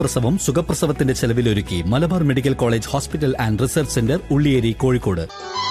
പ്രസവം സുഖപ്രസവത്തിന്റെ ചെലവിലൊരുക്കി Malabar medical college hospital and research centre Ulliyeri Kozhikode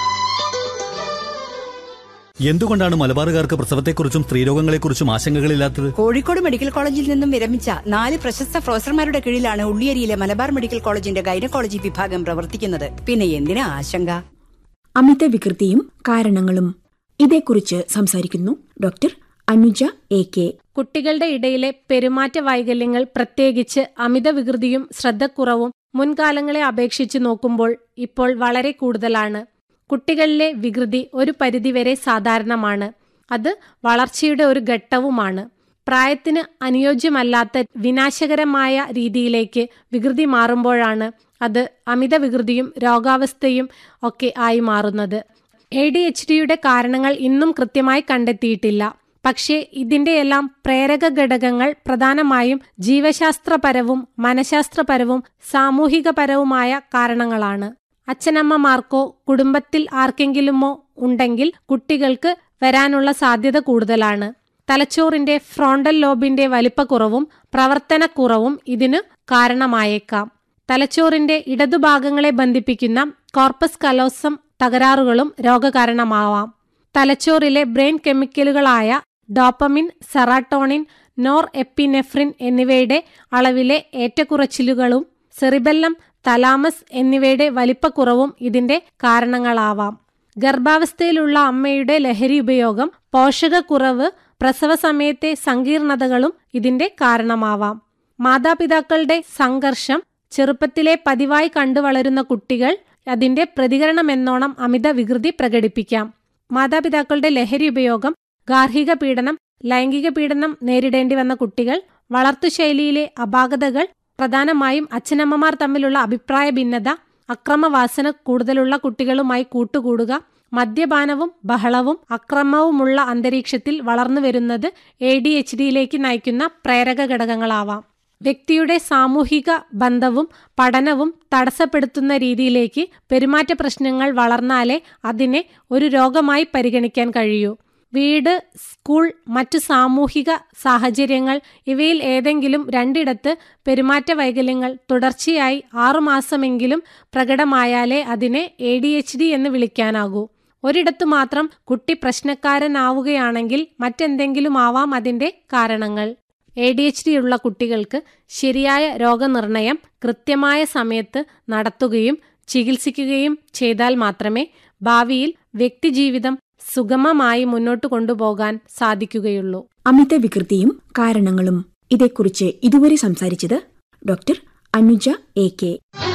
എന്തുകൊണ്ടാണ് മലബാറുകാർക്ക് പ്രസവത്തെക്കുറിച്ചും സ്ത്രീരോഗങ്ങളെക്കുറിച്ചും ആശങ്കകളില്ലാത്തത് കോഴിക്കോട് മെഡിക്കൽ കോളേജിൽ നിന്നും വിരമിച്ച നാല് പ്രശസ്ത പ്രൊഫസർമാരുടെ കീഴിലാണ് ഉള്ളിയേരിയിലെ മലബാർ മെഡിക്കൽ കോളേജിന്റെ ഗൈനക്കോളജി വിഭാഗം പ്രവർത്തിക്കുന്നത് പിന്നെ എന്തിനാ ആശങ്ക അമിത വികൃതിയും കാരണങ്ങളും ഇതേക്കുറിച്ച് സംസാരിക്കുന്നു ഡോക്ടർ അനുജ എ കെ കുട്ടികളുടെ ഇടയിലെ പെരുമാറ്റ വൈകല്യങ്ങൾ പ്രത്യേകിച്ച് അമിത വികൃതിയും ശ്രദ്ധക്കുറവും മുൻകാലങ്ങളെ അപേക്ഷിച്ച് നോക്കുമ്പോൾ ഇപ്പോൾ വളരെ കൂടുതലാണ് കുട്ടികളിലെ വികൃതി ഒരു പരിധിവരെ സാധാരണമാണ് അത് വളർച്ചയുടെ ഒരു ഘട്ടവുമാണ് പ്രായത്തിന് അനുയോജ്യമല്ലാത്ത വിനാശകരമായ രീതിയിലേക്ക് വികൃതി മാറുമ്പോഴാണ് അത് അമിത വികൃതിയും രോഗാവസ്ഥയും ഒക്കെ ആയി മാറുന്നത് എ ഡി എച്ച് ഡിയുടെ കാരണങ്ങൾ ഇന്നും കൃത്യമായി കണ്ടെത്തിയിട്ടില്ല പക്ഷേ ഇതിന്റെയെല്ലാം പ്രേരക ഘടകങ്ങൾ പ്രധാനമായും ജീവശാസ്ത്രപരവും മനഃശാസ്ത്രപരവും സാമൂഹികപരവുമായ കാരണങ്ങളാണ് അച്ഛനമ്മമാർക്കോ കുടുംബത്തിൽ ആർക്കെങ്കിലുമോ ഉണ്ടെങ്കിൽ കുട്ടികൾക്ക് വരാനുള്ള സാധ്യത കൂടുതലാണ് തലച്ചോറിന്റെ ഫ്രോണ്ടൽ ലോബിന്റെ വലിപ്പക്കുറവും പ്രവർത്തനക്കുറവും ഇതിനു കാരണമായേക്കാം തലച്ചോറിന്റെ ഇടതുഭാഗങ്ങളെ ബന്ധിപ്പിക്കുന്ന കോർപ്പസ് കലോസം തകരാറുകളും രോഗകാരണമാവാം തലച്ചോറിലെ ബ്രെയിൻ കെമിക്കലുകളായ ഡോപ്പമിൻ സെറാട്ടോണിൻ നോർ എപ്പിനെഫ്രിൻ എന്നിവയുടെ അളവിലെ ഏറ്റക്കുറച്ചിലുകളും സെറിബെല്ലം തലാമസ് എന്നിവയുടെ വലിപ്പക്കുറവും ഇതിന്റെ കാരണങ്ങളാവാം ഗർഭാവസ്ഥയിലുള്ള അമ്മയുടെ ലഹരി ഉപയോഗം പോഷകക്കുറവ് പ്രസവ സമയത്തെ സങ്കീർണതകളും ഇതിന്റെ കാരണമാവാം മാതാപിതാക്കളുടെ സംഘർഷം ചെറുപ്പത്തിലെ പതിവായി കണ്ടുവളരുന്ന കുട്ടികൾ അതിന്റെ പ്രതികരണമെന്നോണം അമിത വികൃതി പ്രകടിപ്പിക്കാം മാതാപിതാക്കളുടെ ലഹരി ഉപയോഗം ഗാർഹിക പീഡനം ലൈംഗിക പീഡനം നേരിടേണ്ടി വന്ന കുട്ടികൾ വളർത്തുശൈലിയിലെ അപാകതകൾ പ്രധാനമായും അച്ഛനമ്മമാർ തമ്മിലുള്ള അഭിപ്രായ ഭിന്നത അക്രമവാസന കൂടുതലുള്ള കുട്ടികളുമായി കൂട്ടുകൂടുക മദ്യപാനവും ബഹളവും അക്രമവുമുള്ള അന്തരീക്ഷത്തിൽ വളർന്നു വരുന്നത് എ ഡി എച്ച് ഡിയിലേക്ക് നയിക്കുന്ന പ്രേരക ഘടകങ്ങളാവാം വ്യക്തിയുടെ സാമൂഹിക ബന്ധവും പഠനവും തടസ്സപ്പെടുത്തുന്ന രീതിയിലേക്ക് പെരുമാറ്റ പ്രശ്നങ്ങൾ വളർന്നാലേ അതിനെ ഒരു രോഗമായി പരിഗണിക്കാൻ കഴിയൂ വീട് സ്കൂൾ മറ്റു സാമൂഹിക സാഹചര്യങ്ങൾ ഇവയിൽ ഏതെങ്കിലും രണ്ടിടത്ത് പെരുമാറ്റ വൈകല്യങ്ങൾ തുടർച്ചയായി ആറുമാസമെങ്കിലും പ്രകടമായാലേ അതിനെ എ ഡി എച്ച് ഡി എന്ന് വിളിക്കാനാകൂ ഒരിടത്തു മാത്രം കുട്ടി പ്രശ്നക്കാരനാവുകയാണെങ്കിൽ മറ്റെന്തെങ്കിലും ആവാം അതിന്റെ കാരണങ്ങൾ എ ഡി എച്ച് ഡി ഉള്ള കുട്ടികൾക്ക് ശരിയായ രോഗനിർണയം കൃത്യമായ സമയത്ത് നടത്തുകയും ചികിത്സിക്കുകയും ചെയ്താൽ മാത്രമേ ഭാവിയിൽ വ്യക്തിജീവിതം സുഗമമായി മുന്നോട്ട് കൊണ്ടുപോകാൻ സാധിക്കുകയുള്ളൂ അമിത വികൃതിയും കാരണങ്ങളും ഇതേക്കുറിച്ച് ഇതുവരെ സംസാരിച്ചത് doctor Anuja A K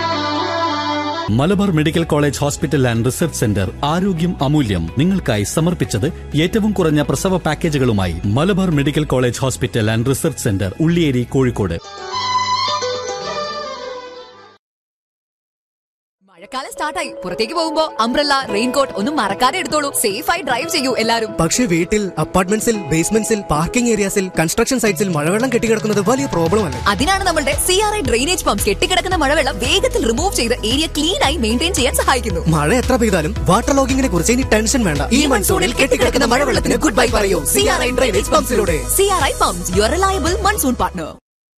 Malabar medical college hospital and research centre ആരോഗ്യം അമൂല്യം നിങ്ങൾക്കായി സമർപ്പിച്ചത് ഏറ്റവും കുറഞ്ഞ പ്രസവ പാക്കേജുകളുമായി Malabar medical college hospital and research centre Ulliyeri Kozhikode മഴക്കാലം സ്റ്റാർട്ടായി പുറത്തേക്ക് പോകുമ്പോ അംബ്രല്ല റെയിൻകോട്ട് ഒന്നും മറക്കാതെ എടുത്തോളൂ സേഫ് ആയി ഡ്രൈവ് ചെയ്യൂ എല്ലാരും പക്ഷേ വീട്ടിൽ അപ്പാർട്ട്മെന്റ്സിൽ ബേസ്മെന്റ്സിൽ പാർക്കിംഗ് ഏരിയാസിൽ കൺസ്ട്രക്ഷൻ സൈറ്റ്സിൽ മഴവെള്ളം കെട്ടിക്കിടക്കുന്നത് വലിയ പ്രോബ്ലം അല്ലേ അതിനാണ് നമ്മളുടെ C R I drainage pump കെട്ടിക്കിടക്കുന്ന മഴവെള്ളം വേഗത്തിൽ റിമൂവ് ചെയ്ത് ഏരിയ ക്ലീൻ ആയി മെയിൻറ്റെയിൻ ചെയ്യാൻ സഹായിക്കുന്നു മഴ എത്ര പെയ്താലും വാട്ടർ ലോഗിങ്ങിനെ കുറിച്ച് ഇനി ടെൻഷൻ വേണ്ട ഈ മൺസൂണിൽ കെട്ടിക്കിടക്കുന്ന മഴവെള്ളത്തിന് ഗുഡ് ബൈ പറയൂ സി ആർ ഐ ഡ്രെയിനേജ് പമ്പ്സിലൂടെ C R I pumps your reliable monsoon partner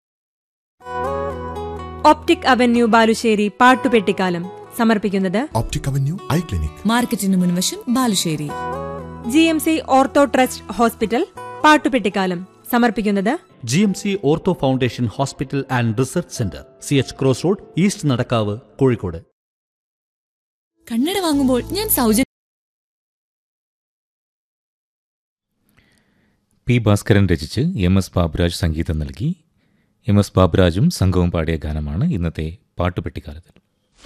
optic avenue Balussery പാട്ടുപെട്ടിക്കാലം സമർപ്പിക്കുന്നത് ഒപ്റ്റിക് അവന്യൂ ഐ ക്ലിനിക് മാർക്കറ്റിന് മുൻവശം Balussery G M C ortho trust hospital പാട്ടുപെട്ടിക്കാലം സമർപ്പിക്കുന്നത് G M C ortho foundation hospital and research centre C H cross road east Nadakkavu Kozhikode കണ്ണട വാങ്ങുമ്പോൾ ഞാൻ സൗജന്യ പി ഭാസ്കരൻ രചിച്ച് എം എസ് ബാബുരാജ് സംഗീതം നൽകി എം എസ് ബാബുരാജും സംഘവും പാടിയ ഗാനമാണ് ഇന്നത്തെ പാട്ടുപെട്ടിക്കാലത്തിൽ